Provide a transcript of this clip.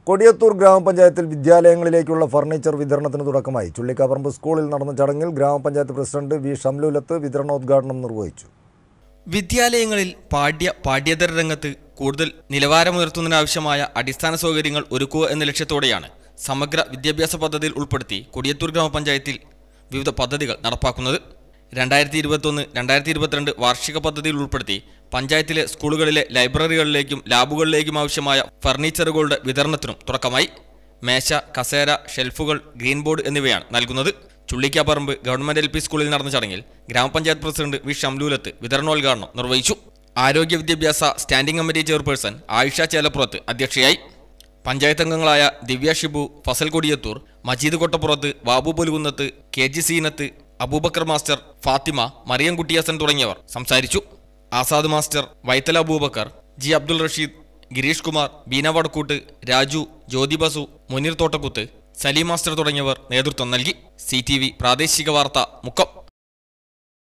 കൊടിയത്തൂർ ഗ്രാമപഞ്ചായത്തിൽ വിദ്യാലയങ്ങളിലേക്കുള്ള ഫർണിച്ചർ വിതരണത്തിന് തുടക്കമായി ചുള്ളിക്കാപ്പറമ്പ് സ്കൂളിൽ നടന്ന ചടങ്ങിൽ ഗ്രാമപഞ്ചായത്ത് പ്രസിഡന്റ് വി ഷംലുലത്ത് വിതരണോദ്ഘാടനം നിർവഹിച്ചു വിദ്യാലയങ്ങളിൽ പാഠ്യ പാഠ്യേതര രംഗത്ത് കൂടുതൽ നിലവാരമുയർത്തുന്നതിനാവശ്യമായ അടിസ്ഥാന സൗകര്യങ്ങൾ ഒരുക്കുക എന്ന ലക്ഷ്യത്തോടെയാണ് സമഗ്ര വിദ്യാഭ്യാസ പദ്ധതിയിൽ ഉൾപ്പെടുത്തി കൊടിയത്തൂർ ഗ്രാമപഞ്ചായത്തിൽ വിവിധ പദ്ധതികൾ നടപ്പാക്കുന്നത് രണ്ടായിരത്തി ഇരുപത്തൊന്ന് രണ്ടായിരത്തി ഇരുപത്തിരണ്ട് വാർഷിക പദ്ധതിയിൽ ഉൾപ്പെടുത്തി പഞ്ചായത്തിലെ സ്കൂളുകളിലെ ലൈബ്രറികളിലേക്കും ലാബുകളിലേക്കും ആവശ്യമായ ഫർണിച്ചറുകളുടെ വിതരണത്തിനും തുടക്കമായി മേശ കസേര ഷെൽഫുകൾ ഗ്രീൻ ബോർഡ് എന്നിവയാണ് നൽകുന്നത് ചുള്ളിക്കാപ്പറമ്പ് ഗവൺമെന്റ് എൽ പി സ്കൂളിൽ നടന്ന ചടങ്ങിൽ ഗ്രാമപഞ്ചായത്ത് പ്രസിഡന്റ് വി ഷംലൂലത്ത് വിതരണോദ്ഘാടനം നിർവഹിച്ചു ആരോഗ്യ വിദ്യാഭ്യാസ standing committee chairperson Ayisha Chelappurath അധ്യക്ഷയായി പഞ്ചായത്ത് അംഗങ്ങളായ Divya Shibu Fasal Kodiyathur Majeed Kottappurath Babu Pulukunnath K G Seenath Abubacker master Fathima Mariyam Kuttiyasan തുടങ്ങിയവർ സംസാരിച്ചു Azad master Vaithala Abubacker G Abdul Rasheed Girish Kumar Beena Vadakkoott Raju Jyothi Basu Muneer Thottakkuth Saleem master തുടങ്ങിയവർ നേതൃത്വം നൽകി സി പ്രാദേശിക വാർത്ത മുക്കം